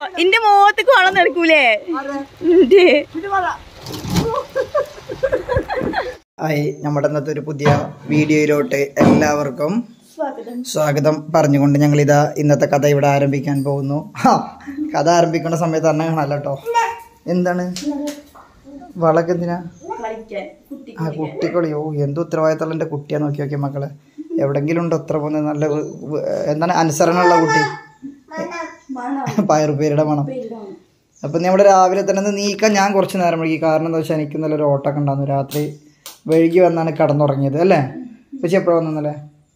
ഇന്റെ മുഖത്തേക്ക് വളം നടക്കൂലേ ഇന്റെ. ആയി നമ്മുടെ ഇന്നത്തെ ഒരു പുതിയ വീഡിയോയിലോട്ട് എല്ലാവർക്കും സ്വാഗതം പറഞ്ഞുകൊണ്ട് ഞങ്ങൾ ഇതാ ഇന്നത്തെ കഥ ഇവിടെ ആരംഭിക്കാൻ പോകുന്നു ഹാ, കഥ ആരംഭിക്കുന്ന സമയത്ത് തന്നെ കാണാല്ലോ കേട്ടോ എന്താണ് വളക്ക് എന്തിനാ ആ കുട്ടികളിയോ എന്ത് ഉത്തരവാദിത്തമുള്ള എൻ്റെ കുട്ടിയാ നോക്കി നോക്കിയ മക്കളെ എവിടെങ്കിലും ഉണ്ടോ ഉത്തര പോകുന്നത് നല്ല വ്- വ്- എന്താണ് അനുസരണമുള്ള കുട്ടി പയറുപേരുടെ മണം അപ്പൊ നമ്മുടെ രാവിലെ തന്നെ ഒന്ന് നീക്കാൻ ഞാൻ കുറച്ച് നേരം വൈകി കാരണം എന്താ വെച്ചാൽ എനിക്ക് നല്ലൊരു ഓട്ടൊക്കെ ഉണ്ടായിരുന്നു രാത്രി വൈകി വന്നാണ് കടന്നുറങ്ങിയത് അല്ലേ പക്ഷെ എപ്പോഴാ വന്നല്ലേ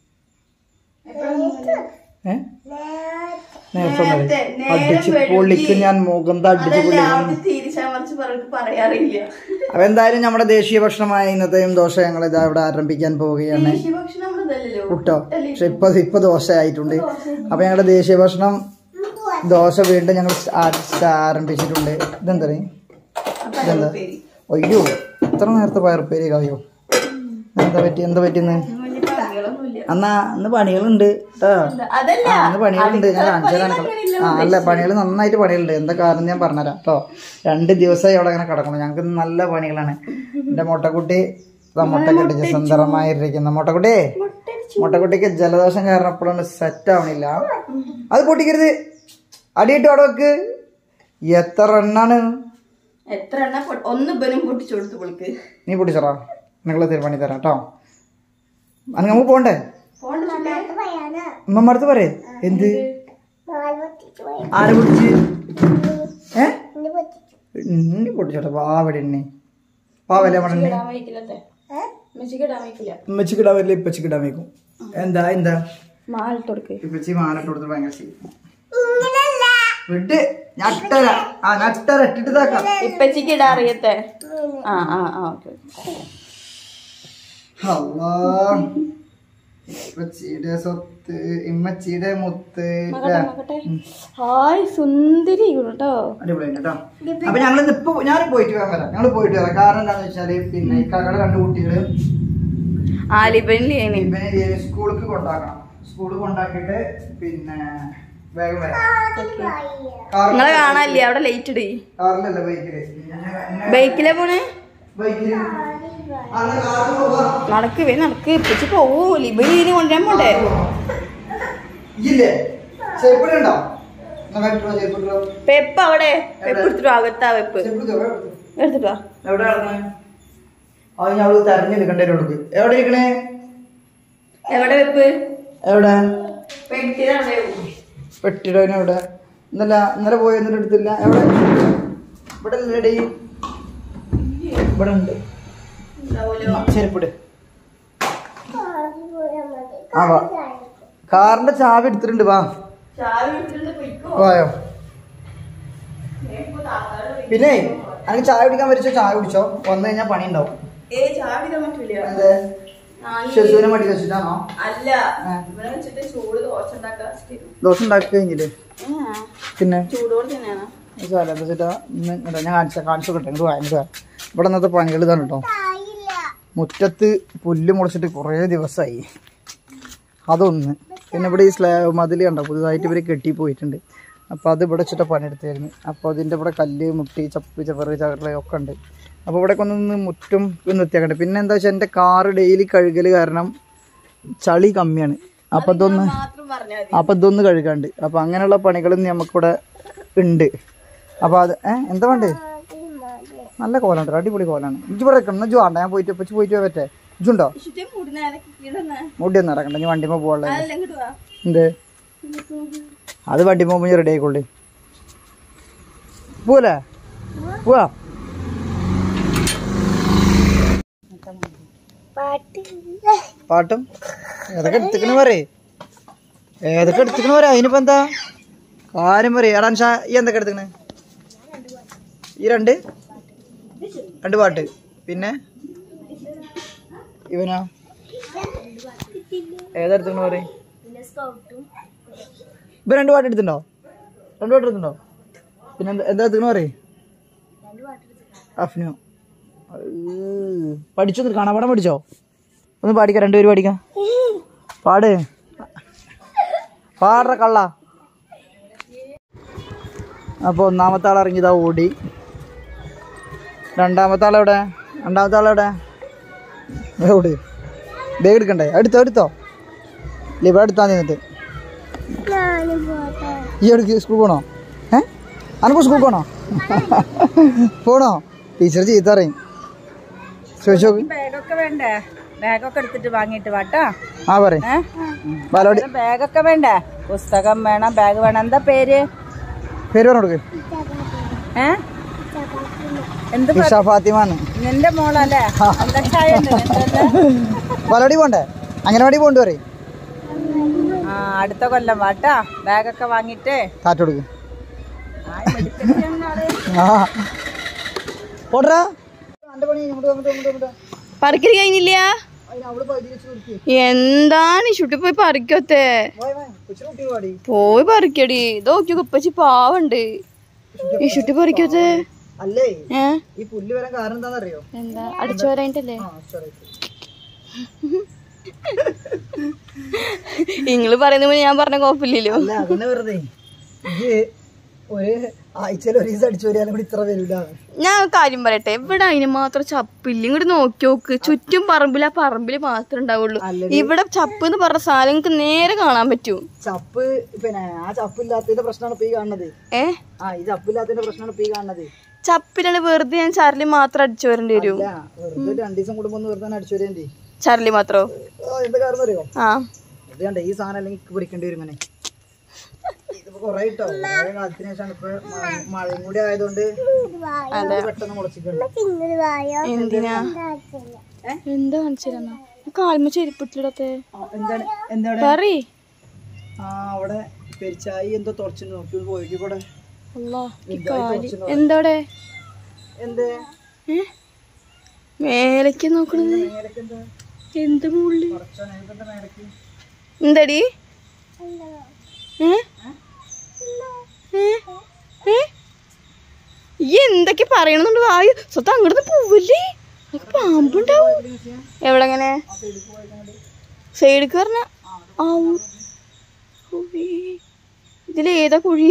ഏ നേരത്തെ വന്നത് അടിച്ച് പൊളിക്ക് ഞാൻ മുഖന്ത അടിച്ച് പൊളിക്കും തിരിച്ചാ മറിച്ച് പറഞ്ഞിട്ട് പറയാറില്ല അപ്പൊ എന്തായാലും നമ്മുടെ ദേശീയ ഭക്ഷണമായ ഇന്നത്തെയും ദോശ ഞങ്ങൾ ഇതാ ഇവിടെ ആരംഭിക്കാൻ പോവുകയാണ് ദേശീയ ഭക്ഷണം നമ്മളതല്ലല്ലോ കുട്ടോ പക്ഷെ ഇപ്പൊ ഇപ്പൊ ദോശ ആയിട്ടുണ്ട് അപ്പൊ ഞങ്ങളുടെ ദേശീയ ഭക്ഷണം ദോശ വീണ്ടും ഞങ്ങൾ സ്റ്റാ- ആരംഭിച്ചിട്ടുണ്ട് ഇതെന്താ ഇതെന്താ അയ്യോ ഇത്ര നേരത്തെ പയറുപ്പേരി കളയോ എന്താ പറ്റി എന്താ പറ്റിന്ന് വലിയ പണികളൊന്നുമില്ല എന്നാ ഇന്ന് പണികളുണ്ട് കേട്ടോ അതല്ല ആ ഇന്ന് പണികളുണ്ട് ഞാൻ കാണിച്ചതാണ് ആ അല്ല പണികൾ നന്നായിട്ട് പണികളുണ്ട് എന്താ കാരണം ഞാൻ പറഞ്ഞുതരാം കേട്ടോ രണ്ട് ദിവസമായി അവിടെ അങ്ങനെ കിടക്കണം ഞങ്ങൾക്ക് ഇന്ന് നല്ല പണികളാണ് എൻ്റെ മുട്ടക്കുട്ടി ദാ മുട്ട കെട്ടിച്ച് സുന്ദരമായിരിക്കുന്ന മുട്ടക്കുട്ടി മുട്ടക്കുട്ടിക്ക് ജലദോഷം കാരണം എപ്പോഴാണ് സെറ്റ് ആവണില്ല അത് പൊട്ടിക്കരുത് അടിയിട്ട് അവിടെ വെക്ക് എത്ര എണ്ണാണ് എത്ര എണ്ണ പൊ- ഒന്ന് ബലും പൊട്ടിച്ചു കൊടുത്തു പുളിക്ക് നീ പൊട്ടിച്ചറാ നിങ്ങളെ തീരുമാനി തരാം കേട്ടോ അത് നമുക്ക് പോണ്ടേ അമ്മമ്മടുത്ത് പറയേ എന്ത് ആരെ പൊട്ടിച്ച് ഏ ഇണ്ണി പൊട്ടിച്ചോട്ടെ പാവടി എണ്ണി പാവല്ലേ നമ്മുടെ എണ്ണി വയ്ക്കില്ലത്തെ മെസ്സിക്ക് ഇടാൻ വയ്ക്കില്ല ഉമ്മച്ചിക്ക് ഇടാൻ വരില്ല ഇപ്പച്ചിക്ക് ഇടാൻ വെക്കും എന്താ എന്താ മാലിട്ട് കൊടുക്ക് ഇപ്പച്ചി മാലിട്ട് കൊടുത്ത് ഭയങ്കര സീൻ വിട്ട് ഞട്ടര ആ ഞട്ടര ഇട്ടിട്ട് ഇതാക്കാം ഇപ്പച്ചിക്ക് ഇടാൻ അറിയത്തെ ആ ആ ആ ഓക്കെ അല്ലാ ഇപ്പച്ചിയുടെ സ്വത്ത് ഇമ്മച്ചിയുടെ മുത്ത് ഹായ് സുന്ദരി കേട്ടോ അടിപൊളിയാണ് കേട്ടോ അപ്പൊ ഞങ്ങൾ ഇപ്പൊ ഞാൻ പോയിട്ട് വരാൻ വരാം ഞങ്ങൾ പോയിട്ട് വരാം കാരണം എന്താന്ന് വെച്ചാല് പിന്നെ ഇക്കാക്കടെ രണ്ട് കുട്ടികള് ആലിബനിലേനി ഇവനെ സ്കൂളിലേക്ക് കൊണ്ടാക്കണം സ്കൂളിൽ കൊണ്ടാക്കിയിട്ട് പിന്നെ വേഗം വരാം നിങ്ങളെ കാണാനില്ലേ അവിടെ ലൈറ്റ് ഇടേ കാറിലല്ല ബൈക്കില് ബൈക്കിലെ പോണേ ബൈക്കില് അന്ന് കാറിൽ പോവാം നടക്ക് വേ നടക്ക് ഇപ്പച്ചി പോവൂ ലിബനി ഇതിന് കൊണ്ടുവരാൻ പോണ്ടേ ഇല്ലേ ചെരുപ്പടി ഉണ്ടോ എന്നാ കണ്ടിട്ടോ ചെരുപ്പിട്ടോ പെപ്പ് അവിടെ പെപ്പ് എടുത്തിട്ടോ അകത്താ വെപ്പ് ചെരുപ്പിട്ടോ എടുത്തിട്ടോ എവിടെ നടക്കണേ അത് ഞാൻ അവള് തെരഞ്ഞെടുക്കണ്ടേ അവൾക്ക് എവിടെ ഇരിക്കണേ എവിടെ വെപ്പ് എവിടെ പെട്ടിയുടെ പെട്ടിടവന് എവിടെ ഇന്നല്ല ഇന്നലെ പോയി എന്നിട്ട് എടുത്തില്ല എവിടെ ഇവിടെ അല്ലേടി ഇവിടെ ഉണ്ട് ആ, ചെരുപ്പിട് ആ വാ കാറിന്റെ ചാവി എടുത്തിട്ടുണ്ട് വാ വായോ പിന്നെ എനിക്ക് ചായ കുടിക്കാൻ വരച്ചോ ചായ കുടിച്ചോ വന്നു കഴിഞ്ഞാൽ പണി ഉണ്ടാവും ഏ ചാവി ഇടാൻ പറ്റൂല അതെ ഷെസുവിനെ മടി വെച്ചിട്ടാണോ അല്ല ആ. ഇവിടെ വെച്ചിട്ട് ചൂട് ദോശ ഉണ്ടാക്കാൻ ദോശ ഉണ്ടാക്കി കഴിഞ്ഞില്ലേ പിന്നെ ചൂടോടെ തന്നെയാണ് സാറേ എന്താ വെച്ചിട്ടാ ഇന്ന് ഇങ്ങോട്ട് ഞാൻ കാണിച്ച കാണിച്ചു കിട്ടെ ഇങ്ങോട്ട് വാങ്ങിച്ചു ഇവിടെ ഇന്നത്തെ പണികൾ ഇതാണ് കേട്ടോ മുറ്റത്ത് പുല്ല് മുളച്ചിട്ട് കുറേ ദിവസമായി അതൊന്ന് പിന്നെ ഇവിടെ ഈ സ്ലാബ് മതിൽ കണ്ടോ പുതുതായിട്ട് ഇവർ കെട്ടിപ്പോയിട്ടുണ്ട് അപ്പോൾ അത് ഇവിടെ വെച്ചിട്ട് പണിയെടുത്തായിരുന്നു അപ്പോൾ അതിൻ്റെ ഇവിടെ കല്ല് മുട്ടി ചപ്പ് ചവറ് ചവറ് ഒക്കെ ഉണ്ട് അപ്പോൾ ഇവിടെ കൊണ്ടൊന്ന് മുറ്റും ഒന്ന് വൃത്തിയാക്കണ്ടേ പിന്നെ എന്താ വെച്ചാൽ എൻ്റെ കാറ് ഡെയിലി കഴുകൽ കാരണം ചളി കമ്മിയാണ് അപ്പോൾ അതൊന്ന് മാത്രം പറഞ്ഞാൽ മതി അപ്പൊ ഇതൊന്ന് കഴുകാണ്ട് അപ്പൊ അങ്ങനെയുള്ള പണികളും നമുക്കിവിടെ ഉണ്ട് അപ്പൊ അത് ഏ എന്താ വേണ്ടേ നല്ല കോലാണ് അടിപൊളി കോലാണ് ഇജ്ജ് ഇവിടെ നിൽക്കണം ഇജ്ജ് വേണ്ട ഞാൻ പോയിട്ട് ഇപ്പൊ ഇജ്ജ് പോയിട്ട് പറ്റേ ഇജ്ജുണ്ടോ ചുറ്റും കൂടുന്ന കീഴന്നെ മുടി ഒന്നും ഇറക്കണ്ട ഞാൻ വണ്ടിമ പോകാനുള്ള അതല്ല ഇങ്ങോട്ട് വാ എന്ത് അത് വണ്ടി പോകുമ്പോ റെഡി ആയിക്കോളി പോവല്ലേ പോവാ പാട്ടും ഏതൊക്കെ എടുത്തിക്കണ പറയേ ഏതൊക്കെ എടുത്തിക്കണ പറയാ അതിനിപ്പോ എന്താ കാര്യം പറയേ എടാ അൻഷാ ഈ എന്തൊക്കെ എടുത്തിക്കണേ ഈ രണ്ട് രണ്ട് പാട്ട് പിന്നെ ഇവനാ ഏതാ എടുത്തിക്കണ പറയേ ഇപ്പൊ രണ്ട് പാട്ട് എടുത്തിട്ടുണ്ടോ രണ്ട് പാട്ട് എടുത്തിട്ടുണ്ടോ പിന്നെ എന്താ എന്താ എടുത്തിക്കണ പറയേ അഫ്നു പഠിച്ചോ കാണാപാഠം പഠിച്ചോ ഒന്ന് പാടിക്കാം രണ്ടുപേരും പാടിക്കാം പാട് പാടറ കള്ള അപ്പോൾ ഒന്നാമത്തെ ആൾ ഇറങ്ങിയതാ ഓടി രണ്ടാമത്തെ ആളെവിടെ രണ്ടാമത്തെ ആളെവിടെ ദേ ഓടി ബാഗ് എടുക്കണ്ടേ എടുത്തോ എടുത്തോ ഇല്ല ഇവിടെ എടുത്താൽ നിന്നിട്ട് ഈ എടുക്ക് സ്കൂൾ പോണോ ഏ അനക്ക് സ്കൂൾ പോണോ പോണോ ടീച്ചർ ചീത്ത പറയും ചോദിച്ചു നോക്ക് ബാഗൊക്കെ വേണ്ടേ ബാഗൊക്കെ എടുത്തിട്ട് വാങ്ങിയിട്ട് വാട്ടോ ആ പറയും ബാലോടി ബാഗൊക്കെ വേണ്ടേ പുസ്തകം വേണം ബാഗ് വേണം എന്താ പേര് പേര് പറഞ്ഞു കൊടുക്ക് ഏ എന്ത് ഇഷ ഫാത്തിമാന്ന് നിന്റെ മോളല്ലേ എന്താ ചായ ഉണ്ട് നിന്റെ ബാലോടി പോണ്ടേ അംഗനവാടി പോണ്ട് പറയും ആ അടുത്ത കൊല്ലം വാട്ടാ ബാഗൊക്കെ വാങ്ങിയിട്ട് കാറ്റ് കൊടുക്ക് ആ, മെഡിക്കൽ ചെയ്യുന്ന ആള്. ആ പോട്ടറാ എൻ്റെ പണി അങ്ങോട്ട് അങ്ങോട്ട് അങ്ങോട്ട് അങ്ങോട്ട് പറിക്കൽ കഴിഞ്ഞില്ല അതിന് അവള് പകുതി വെച്ച് നിർത്തി എന്താണ് ഈ ചുട്ടി പോയി പറിക്കത്തെ വായ വായ കൊച്ചിന് കുട്ടി പാടി പോയി പറിക്കടി ഇതൊക്കെ ഉപ്പച്ചി പാവുണ്ട് ഈ ചുട്ടി പറിക്കത്തെ അല്ലേ ഏ ഈ പുല്ല് വരാൻ കാരണം എന്താണെന്നറിയോ എന്താ അടിച്ചു വരായിട്ടല്ലേ ആ sorry. നിങ്ങള് പറയുന്ന ഞാൻ പറഞ്ഞ കുഴപ്പമില്ലല്ലോ അല്ല അതന്നെ വെറുതെ ഇത് ഒരു ആഴ്ചയിൽ ഒരു ദിവസം അടിച്ചു വരികയാലും കൂടി ഇത്ര വരില്ല ഞാൻ ഒരു കാര്യം പറയട്ടെ ഇവിടെ അതിന് മാത്രം ചപ്പില്ല ഇങ്ങോട്ട് നോക്കി നോക്ക് ചുറ്റും പറമ്പിൽ ആ പറമ്പിൽ മാത്രമേ ഉണ്ടാവുള്ളൂ ഇവിടെ ചപ്പ് എന്ന് പറഞ്ഞ സാധനം നിങ്ങൾക്ക് നേരെ കാണാൻ പറ്റും ചപ്പ് പിന്നെ ആ ചപ്പില്ലാത്തതിന്റെ പ്രശ്നമാണ് ഇപ്പൊ ഈ കാണുന്നത് ഏ ആ ഈ ചപ്പില്ലാത്തതിന്റെ പ്രശ്നമാണ് ഇപ്പൊ ഈ കാണുന്നത് ചപ്പിലാണ് വെറുതെ ഞാൻ ചരലി മാത്രം അടിച്ചു വരേണ്ടി വരും അല്ല വെറുതെ രണ്ടു ദിവസം കൂടുമ്പോ ഒന്ന് വെറുതെ അടിച്ചു വരേണ്ടി ചരലി മാത്രോ എന്താ കാരണം അറിയോ ആ ഇത് കണ്ടേ ഈ സാധനം അല്ലെങ്കിൽ പിടിക്കേണ്ടി വരും ഇങ്ങനെ ഇതിപ്പോ കൊറേ ഇട്ടോ കൊറേ കാലത്തിന് ശേഷമാണ് ഇപ്പൊ മഴ- മഴയും കൂടി ആയതുകൊണ്ട് ഇത് പെട്ടെന്ന് മുളച്ചിട്ടുണ്ട് എന്തിനാ എന്താ കാണിച്ചിരുന്ന കാൽമ ചെരുപ്പിട്ടിടത്തെ എന്താണ് എന്താണ് പറയ് ആ അവിടെ പെരിച്ചായി എന്തോ തുറച്ചു നോക്കി പോയി കൂടെ അല്ലാ ഈ കാല് എന്തോടെ എന്തേ ഏ മേലേക്ക് നോക്കണത് മേലക്ക് എന്താ എന്ത് മുള്ളി കുറച്ചാണ് എന്താ മേലക്ക് എന്തടി ഏ? ഏ? ഏ? ഈ എന്തൊക്കെ പറയണമെന്നുണ്ട് വായു സ്വത്തം അങ്ങോട്ട് പോവില്ലേ അതൊക്കെ പാമ്പുണ്ടാവും എവിടെ എങ്ങനെ സൈഡിക്ക് പറഞ്ഞ ഇതിൽ ഏതാ കുഴി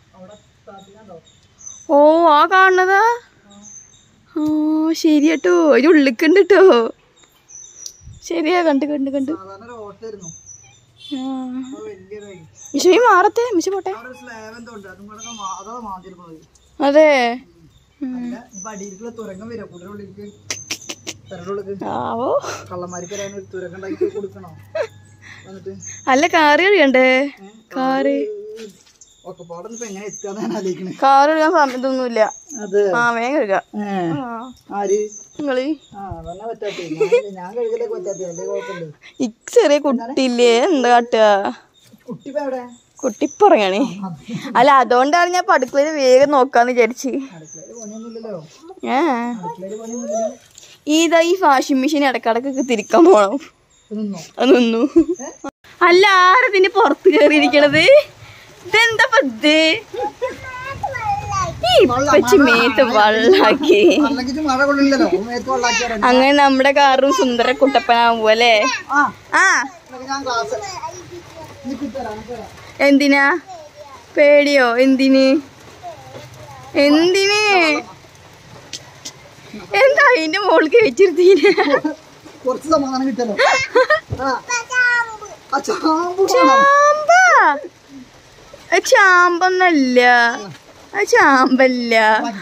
ഓ ആ കാണുന്നതാ ആ ശരി കേട്ടോ അതിന്റെ ഉള്ളിക്കുണ്ട് കേട്ടോ ശരിയാ കണ്ട് കണ്ട് കണ്ട് സാധാരണ ഒരു ഓട്ടായിരുന്നു ആ അത് വലിയതായി മിഷി മാറത്തെ മിഷി പോട്ടെ അവിടെ ഒരു സ്ലാബ് എന്തോ ഉണ്ട് അതും കൂടെ മാ- അതാ മാതിരിക്കുന്നത് അതെ അല്ല ഇപ്പൊ അടിയിലേക്കുള്ള തുരങ്കം വരും കുതിരുള്ളിലേക്ക് പെരടുള്ളിലേക്ക് ആവോ കള്ളന്മാർക്ക് വരാൻ ഒരു തുരങ്കം ഉണ്ടാക്കി കൊടുക്കണോ എന്നിട്ട് അല്ല കാറ് കഴിയണ്ടേ കാറ് ഒക്കെ പാടൊന്നും ഇപ്പൊ എങ്ങനെ എത്തുക ഞാൻ ആലോചിക്കണേ കാറ് കഴുകാൻ സമയത്തൊന്നുമില്ല അത് ആ വേഗം കഴുകാം ഏ, ആ ആര് നിങ്ങള് ആ അതന്നെ പറ്റാത്ത ഞാൻ- ഞാൻ കഴുകലേക്ക് പറ്റാത്ത അല്ലേ കുഴപ്പമില്ല ഈ ചെറിയ കുട്ടിയില്ലേ എന്താ കാട്ടുക കുട്ടി ഇപ്പൊ എവിടെ കുട്ടി പറയാണ് അല്ല അതുകൊണ്ടാണ് ഞാൻ അടുക്കളയിൽ വേഗം നോക്കാന്ന് വിചാരിച്ച് അടുക്കളയില് പണിയൊന്നുമില്ലല്ലോ ഏ അടുക്കളയില് പണിയൊന്നുമില്ലല്ലോ ഇതാ ഈ വാഷിംഗ് മെഷീൻ ഇടക്കിടക്കൊക്കെ തിരിക്കാൻ പോണം ഇത് നിന്നോ അത് നിന്നു അല്ല ആരതിന്റെ പുറത്ത് കയറിയിരിക്കണത് ഇതെന്താ പത് ഈ ഇപ്പച്ചി മേത്ത് വള്ളാക്കി അല്ലെങ്കിൽ ഇത് മഴ കൊള്ളില്ലല്ലോ മേത്ത് വെള്ളാക്കിയാലോ അങ്ങനെ നമ്മുടെ കാറും സുന്ദര കുട്ടപ്പനാവും പോലെ ആ ആ അല്ലെങ്കിൽ ഞാൻ ക്ലാസ് നീ കുത്തരാ കുത്തരാ എന്തിനാ പേടിയോ എന്തിന് എന്തിന് എന്താ അതിന്റെ മോളിൽ കയറ്റിരുത്തീന് കുറച്ച് സമാധാനം കിട്ടല്ലോ ആ ആ ചാമ്പ് വേണം. ചാമ്പ അത് ചാമ്പൊന്നല്ല അത് ചാമ്പല്ല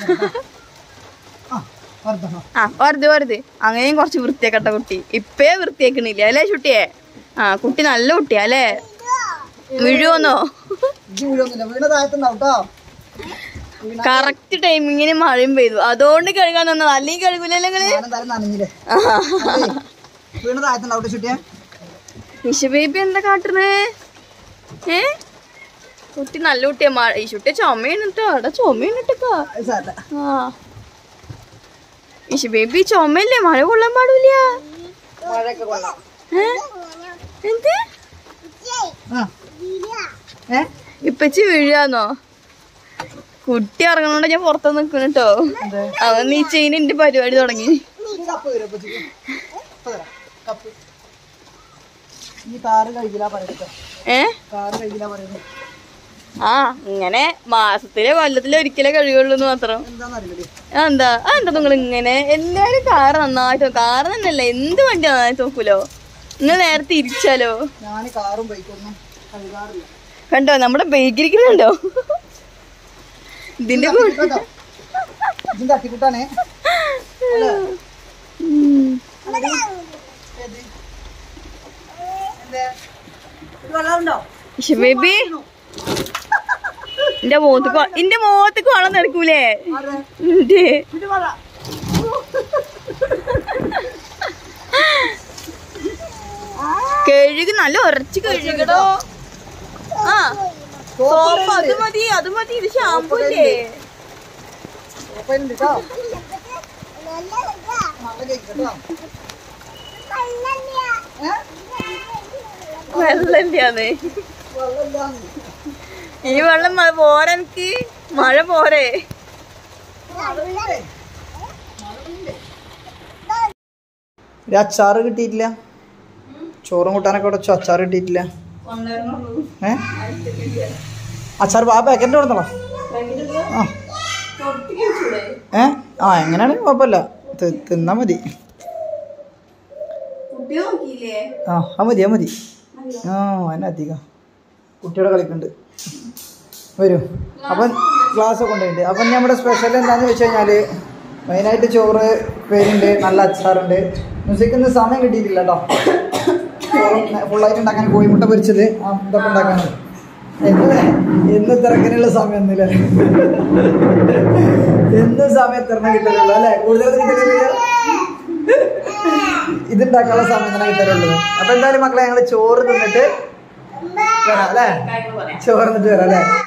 ആ വർദ്ധന ആ വെറുതെ വെറുതെ അങ്ങനെയും കുറച്ച് വൃത്തിയാക്കട്ട കുട്ടി ഇപ്പേ വൃത്തിയാക്കണില്ല അല്ലേ കുട്ടിയെ ആ കുട്ടി നല്ല കുട്ടിയാ അല്ലേ വീഴുവന്നോ ഇത് വീഴൊന്നുമില്ല വീണ താഴത്തുണ്ടാവും കേട്ടോ കറക്റ്റ് ടൈമിങ്ങിന് മഴയും പെയ്തു അതുകൊണ്ട് കഴുകാൻ തന്നത് അല്ലെങ്കിൽ കഴുകില്ലല്ലോ നിങ്ങള് ഞാനെന്തായാലും നനഞ്ഞില്ലേ അല്ലേ? വീണ താഴത്തുണ്ടാവും കേട്ടോ ചുട്ടിയെ നിഷ ബേബി എന്താ കാട്ടുന്നേ ഏ കുട്ടി നല്ല കുട്ടിയാ മഴ ഈ കുട്ടി ചുമയാണ് കേട്ടോ അവിടെ ചുമയാണ് കേട്ടോ അത് സാരമില്ല. ആ ഇഷ ബേബി ചുമയില്ലേ മഴ കൊള്ളാൻ പാടില്ല മഴയൊക്കെ കൊള്ളാം ഏ? എന്ത് ആ ഏ ഇപ്പച്ചി വീഴാന്നോ കുട്ടി ഇറങ്ങണോണ്ട് ഞാൻ പുറത്ത് നിക്കണ കേട്ടോ അവൻ നീ ചെയ്യുന്ന എന്റെ പരിപാടി തുടങ്ങി ഈ കപ്പ് തരും അപ്പച്ചിക്ക് ഇപ്പൊ തരാം. കപ്പ് ഈ കാറ് കഴിക്കില്ല പറയുന്നത് ഏ കാറ് കഴിക്കില്ല പറയുന്നത് ആ ഇങ്ങനെ മാസത്തിലെ കൊല്ലത്തിലെ ഒരിക്കലേ കഴിയുള്ളൂ എന്ന് മാത്രം എന്താണെന്നറിയില്ലേ ആ, എന്താ ആ എന്താ നിങ്ങൾ ഇങ്ങനെ എല്ലാരും കാറ് നന്നായിട്ട് കാറ് തന്നെയല്ല എന്ത് വണ്ടി നന്നായിട്ട് നോക്കൂലോ നിങ്ങൾ നേരെ തിരിച്ചാലോ ഞാൻ കാറും ബൈക്കൊന്നും കഴുകാറില്ല കണ്ടോ നമ്മുടെ ബൈക്കിരിക്കുന്നുണ്ടോ ഇതിന്റെ കൂടെ കേട്ടോ ഇതും തട്ടിക്കൂട്ടാണേ ബേബി എന്റെ മോത്തേക്ക് എന്റെ മോത്തേക്ക് വളം നടക്കൂലേ ഇന്റെ. കഴുകി നല്ല ഉറച്ച് കഴുകടോ ആ സോപ്പ് അത് മതി അത് മതി ഇത് ഷാമ്പു അല്ലേ ഉറപ്പായിട്ടുണ്ട് കേട്ടോ നല്ല കേക്ക് കേട്ടോ ഏ? വെള്ളന്റെയാന്ന് വെള്ളമില്ലാന്ന്. ഈ വെള്ളം മ- പോരാ എനിക്ക് മഴ പോരെ ഒരു അച്ചാറ് കിട്ടിയിട്ടില്ല ചോറും കൂട്ടാനൊക്കെ ഉടച്ചു അച്ചാറ് കിട്ടിയിട്ടില്ല ഏ അച്ചാർ ആ പാക്കറ്റിൻ്റെ കൊടുത്തോ ആ ഏ ആ എങ്ങനെയാണെങ്കിൽ കുഴപ്പമില്ല തി- തിന്നാ മതി ആ ആ മതി ആ മതി ആ അതിന് അധികം കുട്ടിയുടെ കളിക്കുന്നുണ്ട് വരൂ അപ്പം ക്ലാസ് ഒക്കെ ഉണ്ടായിട്ടുണ്ട് അപ്പം നമ്മുടെ സ്പെഷ്യൽ എന്താണെന്ന് വെച്ച് കഴിഞ്ഞാൽ മെയിനായിട്ട് ചോറ് പേരുണ്ട് നല്ല അച്ചാറുണ്ട് മ്യൂസിക് ഇന്ന് സമയം കിട്ടിയിട്ടില്ല കേട്ടോ ചോറും ഫുള്ളായിട്ട് ഉണ്ടാക്കാൻ കോഴിമുട്ട പൊരിച്ചത് ആ ഇതൊക്കെ ഉണ്ടാക്കാനുണ്ട് എന്ന് എന്ന് തിരക്കിനുള്ള സമയം ഒന്നുമില്ല എന്നും സമയം തിരഞ്ഞ കിട്ടലുള്ളൂ അല്ലേ കൂടുതൽ കിട്ടലില്ല ഇതുണ്ടാക്കാനുള്ള സമയം തന്നെ കിട്ടലുള്ളൂ അപ്പൊ എന്തായാലും മക്കളെ ഞങ്ങൾ ചോറ് തിന്നിട്ട് വരാം അല്ലേ ചോറ് തിന്നിട്ട് വരാം അല്ലേ